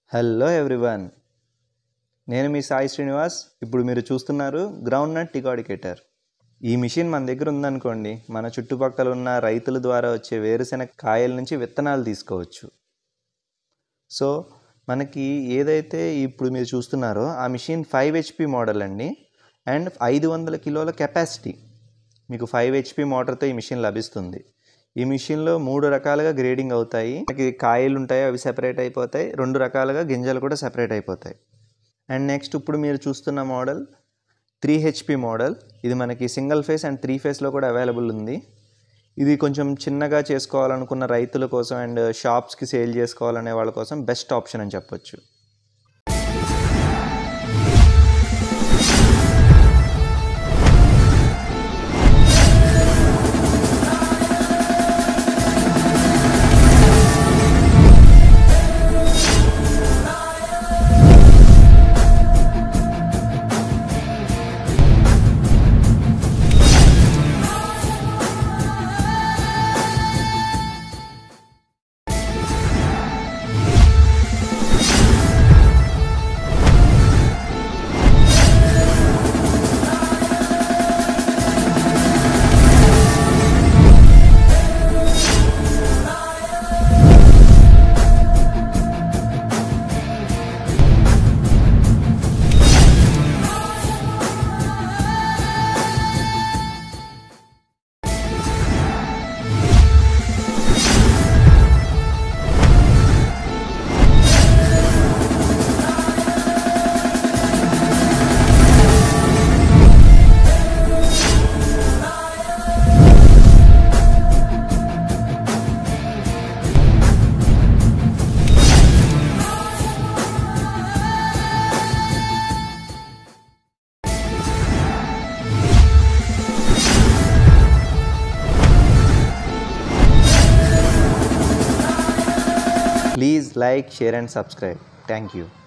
hello everyone నేను మీ సాయి శ్రీనివాస్ ఇప్పుడు మీరు చూస్తున్నారు గ్రౌండ్ నట్ టికాడికేటర్ ఈ మిషన్ మన దగ్గర ఉందనుకోండి మన చుట్టుపక్కల ఉన్న రైతుల ద్వారా వచ్చే వేరుశెనగ కాయల నుంచి విత్తనాలు తీసుకోవచ్చు సో మనకి ఏదైతే ఇప్పుడు మీరు చూస్తున్నారో ఆ మిషన్ ఫైవ్ హెచ్పి మోడల్ అండి అండ్ ఐదు వందల కిలోల కెపాసిటీ మీకు ఫైవ్ హెచ్పి మోటార్తో ఈ మిషన్ లభిస్తుంది ఈ మిషన్లో మూడు రకాలుగా గ్రేడింగ్ అవుతాయి మనకి కాయలు ఉంటాయి అవి సెపరేట్ అయిపోతాయి రెండు రకాలుగా గింజలు కూడా సెపరేట్ అయిపోతాయి అండ్ నెక్స్ట్ ఇప్పుడు మీరు చూస్తున్న మోడల్ త్రీ హెచ్పి మోడల్ ఇది మనకి సింగిల్ ఫేస్ అండ్ త్రీ ఫేస్లో కూడా అవైలబుల్ ఉంది ఇది కొంచెం చిన్నగా చేసుకోవాలనుకున్న రైతుల కోసం అండ్ షాప్స్కి సేల్ చేసుకోవాలనే వాళ్ళ కోసం బెస్ట్ ఆప్షన్ అని చెప్పొచ్చు please like share and subscribe thank you